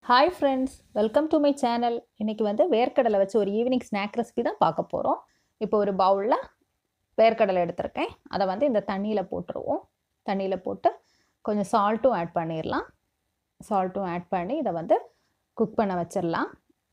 hi friends welcome to my channel இன்றைக்கி வந்து வேர்க்கடலை வச்சு ஒரு ஈவினிங் ஸ்நாக் ரெசிபி தான் பார்க்க போகிறோம் இப்போ ஒரு பவுலில் வேர்க்கடலை எடுத்திருக்கேன் அதை வந்து இந்த தண்ணியில் போட்டுருவோம் தண்ணியில் போட்டு கொஞ்சம் சால்ட்டும் ஆட் பண்ணிடலாம் சால்ட்டும் ஆட் பண்ணி இதை வந்து குக் பண்ண வச்சிடலாம்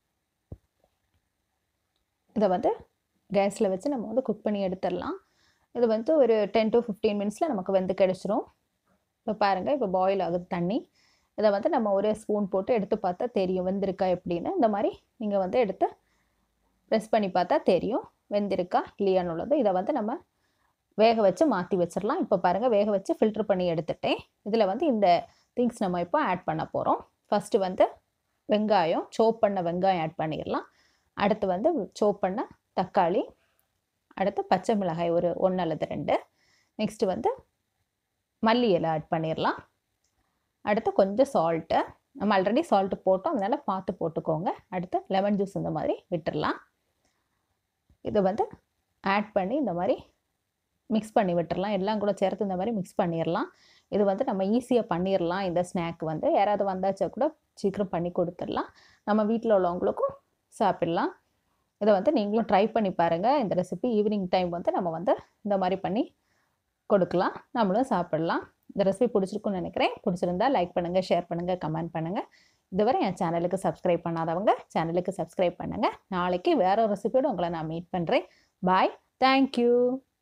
இதை வந்து கேஸில் வச்சு நம்ம வந்து குக் பண்ணி எடுத்துடலாம் இது வந்து ஒரு டென் டு ஃபிஃப்டீன் மினிட்ஸில் நமக்கு வெந்து கிடச்சிரும் இப்போ பாருங்கள் இப்போ பாயில் ஆகுது தண்ணி இதை வந்து நம்ம ஒரு ஸ்பூன் போட்டு எடுத்து பார்த்தா தெரியும் வெந்திருக்கா எப்படின்னு இந்த மாதிரி நீங்கள் வந்து எடுத்து ப்ரெஸ் பண்ணி பார்த்தா தெரியும் வெந்திருக்கா இல்லையான்னு உள்ளது இதை வந்து நம்ம வேக வச்சு மாற்றி வச்சிடலாம் இப்போ பாருங்கள் வேக வச்சு ஃபில்ட்ரு பண்ணி எடுத்துட்டேன் இதில் வந்து இந்த திங்ஸ் நம்ம இப்போ ஆட் பண்ண போகிறோம் ஃபஸ்ட்டு வந்து வெங்காயம் சோப் பண்ண வெங்காயம் ஆட் பண்ணிடலாம் அடுத்து வந்து சோப் பண்ண தக்காளி அடுத்து பச்சை மிளகாய் ஒரு ஒன்று அல்லது ரெண்டு நெக்ஸ்ட்டு வந்து மல்லி இலை ஆட் பண்ணிடலாம் அடுத்து கொஞ்சம் சால்ட்டு நம்ம ஆல்ரெடி சால்ட்டு போட்டோம் அதனால் பார்த்து போட்டுக்கோங்க அடுத்து லெமன் ஜூஸ் இந்த மாதிரி விட்டுடலாம் இதை வந்து ஆட் பண்ணி இந்த மாதிரி மிக்ஸ் பண்ணி விட்டுறலாம் எல்லாம் கூட சேர்த்து இந்த மாதிரி மிக்ஸ் பண்ணிடலாம் இது வந்து நம்ம ஈஸியாக பண்ணிடலாம் இந்த ஸ்நாக் வந்து யாராவது வந்தாச்சா கூட சீக்கிரம் பண்ணி கொடுத்துடலாம் நம்ம வீட்டில் உள்ளவங்களுக்கும் சாப்பிட்லாம் இதை வந்து நீங்களும் ட்ரை பண்ணி பாருங்கள் இந்த ரெசிபி ஈவினிங் டைம் வந்து நம்ம வந்து இந்த மாதிரி பண்ணி கொடுக்கலாம் நம்மளும் சாப்பிட்லாம் இந்த ரெசிபி பிடிச்சிருக்குன்னு நினைக்கிறேன் பிடிச்சிருந்தா லைக் பண்ணுங்கள் ஷேர் பண்ணுங்கள் கமெண்ட் பண்ணுங்கள் இதுவரை என் சேனலுக்கு சப்ஸ்கிரைப் பண்ணாதவங்க சேனலுக்கு சப்ஸ்கிரைப் பண்ணுங்கள் நாளைக்கு வேற ஒரு ரெசிபியோடு உங்களை நான் மீட் பண்ணுறேன் பாய் தேங்க்யூ